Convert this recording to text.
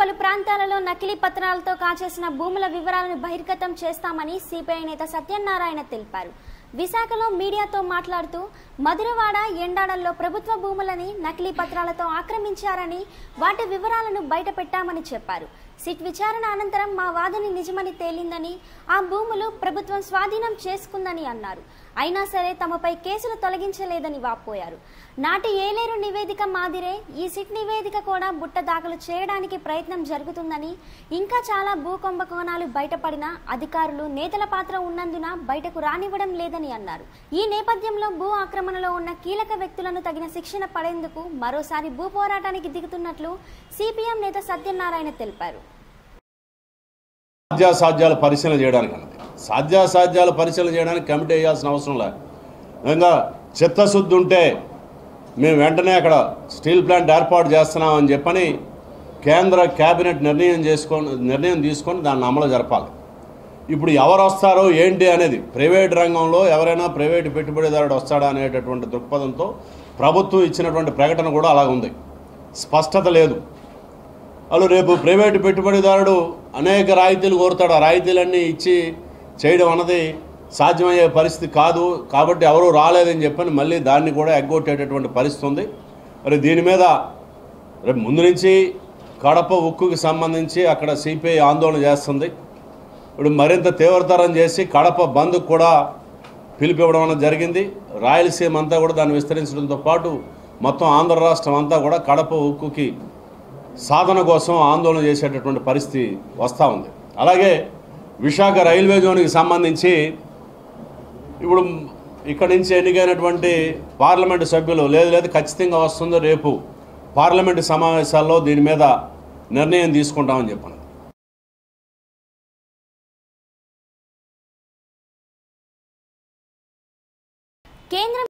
పలు ప్రాంతాలలో నకిలీ పత్రాలతో కాచేసిన భూముల వివరాలను బహిర్గతం చేస్తామని సిపిఐ నేత సత్యనారాయణ తెలిపారు విశాఖలో మీడియాతో మాట్లాడుతూ మధురవాడ ఎండాడల్లో ప్రభుత్వ భూములని నకిలీ పత్రాలతో ఆక్రమించారని వాటి వివరాలను బయటపెట్టామని చెప్పారు సిట్ విచారణ అనంతరం మా వాదన నిజమని తేలిందని ఆ భూములు ప్రభుత్వం స్వాధీనం చేసుకుందని అన్నారు అయినా సరే తమపై కేసులు తొలగించలేదని వాపోయారు నాటి ఏలేరు నివేదిక మాదిరే ఈ సిట్ నివేదిక కూడా బుట్ట దాఖలు చేయడానికి ప్రయత్నం జరుగుతుందని ఇంకా చాలా భూ కుంభకోణాలు బయటపడినా అధికారులు నేతల పాత్ర ఉన్నందున బయటకు రానివ్వడం లేదని అన్నారు ఈ నేపథ్యంలో భూ ఆక్రమణలో ఉన్న కీలక వ్యక్తులను తగిన శిక్షణ పడేందుకు మరోసారి భూ పోరాటానికి దిగుతున్నట్లు సిపిఎం నేత సత్యనారాయణ తెలిపారు సాధ్యాసాధ్యాలు పరిశీలన చేయడానికి అన్నది సాధ్యాసాధ్యాలు పరిశీలన చేయడానికి కమిటీ వేయాల్సిన అవసరం లేదు నిజంగా చిత్తశుద్ధి ఉంటే మేము వెంటనే అక్కడ స్టీల్ ప్లాంట్ ఏర్పాటు చేస్తున్నామని చెప్పని కేంద్ర కేబినెట్ నిర్ణయం చేసుకొని నిర్ణయం తీసుకొని దాన్ని అమలు జరపాలి ఇప్పుడు ఎవరు వస్తారో ఏంటి అనేది ప్రైవేట్ రంగంలో ఎవరైనా ప్రైవేట్ పెట్టుబడిదారుడు వస్తాడా అనేటటువంటి దృక్పథంతో ప్రభుత్వం ఇచ్చినటువంటి ప్రకటన కూడా అలాగ ఉంది స్పష్టత లేదు వాళ్ళు రేపు ప్రైవేటు పెట్టుబడిదారుడు అనేక రాయితీలు కోరుతాడు ఆ రాయితీలన్నీ ఇచ్చి చేయడం అన్నది సాధ్యమయ్యే పరిస్థితి కాదు కాబట్టి ఎవరు రాలేదని చెప్పని మళ్ళీ దాన్ని కూడా ఎగ్గొట్టేటటువంటి పరిస్థితి ఉంది మరి దీని మీద రేపు ముందు నుంచి కడప ఉక్కుకి సంబంధించి అక్కడ సిపిఐ ఆందోళన చేస్తుంది ఇప్పుడు మరింత తీవ్రతరం చేసి కడప బంద్ కూడా పిలిపివ్వడం అనేది జరిగింది రాయలసీమ అంతా కూడా దాన్ని విస్తరించడంతో పాటు మొత్తం ఆంధ్ర రాష్ట్రం అంతా కూడా కడప ఉక్కుకి సాధన కోసం ఆందోళన చేసేటటువంటి పరిస్థితి వస్తూ ఉంది అలాగే విశాఖ రైల్వే జోన్కి సంబంధించి ఇప్పుడు ఇక్కడి నుంచి ఎన్నికైనటువంటి పార్లమెంటు సభ్యులు లేదు లేదు ఖచ్చితంగా వస్తుందో రేపు పార్లమెంటు సమావేశాల్లో దీని మీద నిర్ణయం తీసుకుంటామని చెప్పాను కేంద్రం